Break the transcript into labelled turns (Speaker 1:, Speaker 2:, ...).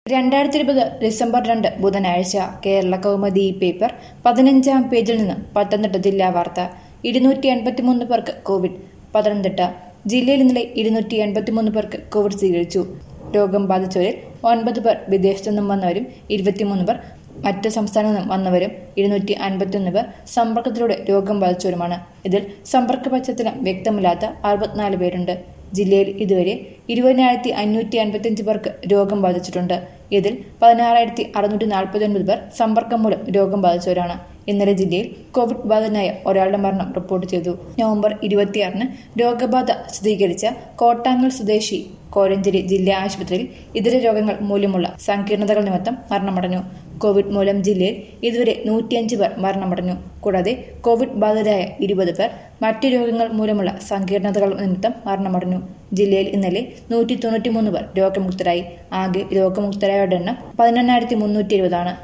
Speaker 1: രണ്ടായിരത്തി ഇരുപത് ഡിസംബർ രണ്ട് ബുധനാഴ്ച കേരള കൗമുദി പേപ്പർ പതിനഞ്ചാം പേജിൽ നിന്ന് പത്തനംതിട്ട ജില്ലാ വാർത്ത ഇരുന്നൂറ്റി എൺപത്തിമൂന്ന് പേർക്ക് കോവിഡ് പത്തനംതിട്ട ജില്ലയിൽ ഇന്നലെ ഇരുന്നൂറ്റി എൺപത്തിമൂന്ന് പേർക്ക് കോവിഡ് സ്ഥിരീകരിച്ചു രോഗം ബാധിച്ചവരിൽ ഒൻപത് പേർ വിദേശത്തു നിന്നും വന്നവരും ഇരുപത്തിമൂന്ന് പേർ മറ്റ് സംസ്ഥാനത്തു നിന്നും വന്നവരും ഇരുന്നൂറ്റി അൻപത്തിയൊന്ന് പേർ സമ്പർക്കത്തിലൂടെ രോഗം ബാധിച്ചവരുമാണ് ഇതിൽ സമ്പർക്ക പശ്ചാത്തലം വ്യക്തമില്ലാത്ത അറുപത്തിനാല് പേരുണ്ട് ജില്ലയിൽ ഇതുവരെ ഇരുപതിനായിരത്തി അഞ്ഞൂറ്റി അൻപത്തിയഞ്ച് പേർക്ക് രോഗം ബാധിച്ചിട്ടുണ്ട് ഇതിൽ പതിനാറായിരത്തി അറുന്നൂറ്റി നാൽപ്പത്തി ഒൻപത് പേർ സമ്പർക്കം മൂലം രോഗം ബാധിച്ചവരാണ് ഇന്നലെ ജില്ലയിൽ കോവിഡ് ബാധിതനായ ഒരാളുടെ മരണം റിപ്പോർട്ട് ചെയ്തു നവംബർ ഇരുപത്തിയാറിന് രോഗബാധ സ്ഥിരീകരിച്ച കോട്ടാങ്ങൽ സ്വദേശി കോഴഞ്ചേരി ജില്ലാ ആശുപത്രിയിൽ ഇതര രോഗങ്ങൾ മൂലമുള്ള സങ്കീർണതകൾ നിമിത്തം മരണമടഞ്ഞു കോവിഡ് മൂലം ജില്ലയിൽ ഇതുവരെ നൂറ്റിയഞ്ച് പേർ മരണമടഞ്ഞു കൂടാതെ കോവിഡ് ബാധിതരായ ഇരുപത് പേർ മറ്റു രോഗങ്ങൾ മൂലമുള്ള സങ്കീർണതകൾ നിമിത്തം മരണമടഞ്ഞു ജില്ലയിൽ ഇന്നലെ നൂറ്റി തൊണ്ണൂറ്റിമൂന്ന് പേർ രോഗമുക്തരായി ആകെ രോഗമുക്തരായവരുടെ എണ്ണം പതിനെണ്ണായിരത്തി മുന്നൂറ്റി എഴുപതാണ്